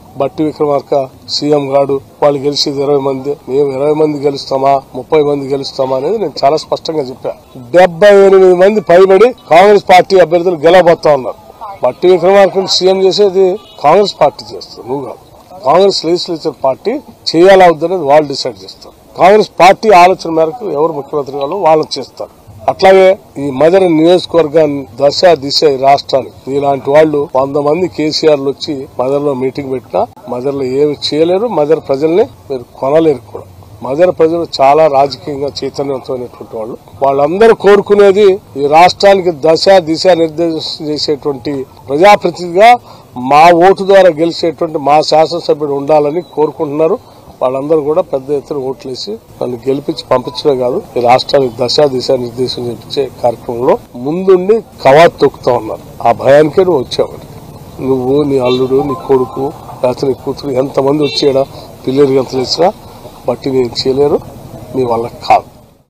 బట్టి విక్రమార్క సీఎం గాడు వాళ్ళు గెలిచేది ఇరవై మంది మేము ఇరవై మంది గెలుస్తామా ముప్పై మంది గెలుస్తామా అనేది నేను చాలా స్పష్టంగా చెప్పా డెబ్బై ఎనిమిది మంది పైబడి కాంగ్రెస్ పార్టీ అభ్యర్థులు గెలవబోతా ఉన్నారు బట్టి విక్రమార్కని సీఎం చేసేది కాంగ్రెస్ పార్టీ చేస్తుంది నువ్వు కాదు కాంగ్రెస్ లెజిస్లేచర్ పార్టీ చేయాలా వద్దనేది వాళ్ళు డిసైడ్ చేస్తారు కాంగ్రెస్ పార్టీ ఆలోచన మేరకు ఎవరు ముఖ్యమంత్రి వాళ్ళు వాళ్ళు చేస్తారు అట్లాగే ఈ మదర్ నియోజకవర్గాన్ని దశ దిశ ఈ రాష్ట్రానికి ఇలాంటి వాళ్ళు వంద మంది కేసీఆర్లు వచ్చి మదర్ లో మీటింగ్ పెట్టినా మదర్ లో ఏమి చేయలేరు మదర్ ప్రజల్ని మీరు కొనలేరు కూడా మదర్ ప్రజలు చాలా రాజకీయంగా చైతన్యవంతమైనటువంటి వాళ్ళు వాళ్ళందరూ కోరుకునేది ఈ రాష్ట్రానికి దశ దిశ నిర్దేశం చేసేటువంటి ప్రజాప్రతినిధిగా మా ఓటు ద్వారా గెలిచేటువంటి మా శాసనసభ్యుడు ఉండాలని కోరుకుంటున్నారు వాళ్ళందరూ కూడా పెద్ద ఎత్తున ఓట్లేసి నన్ను గెలిపించి పంపించడమే కాదు ఈ రాష్ట్రానికి దశ దిశ నిర్దేశం చేపించే కార్యక్రమంలో ముందుండి కవాత్ తొక్కుతా ఉన్నారు ఆ భయానికే నువ్వు వచ్చావు నువ్వు నీ అల్లుడు నీ కొడుకు లేకపోతే నీ కూతురు ఎంతమంది వచ్చాడా పిల్లలు ఎంత చేసినా బట్టి నేను చేయలేరు నీ వల్ల కాదు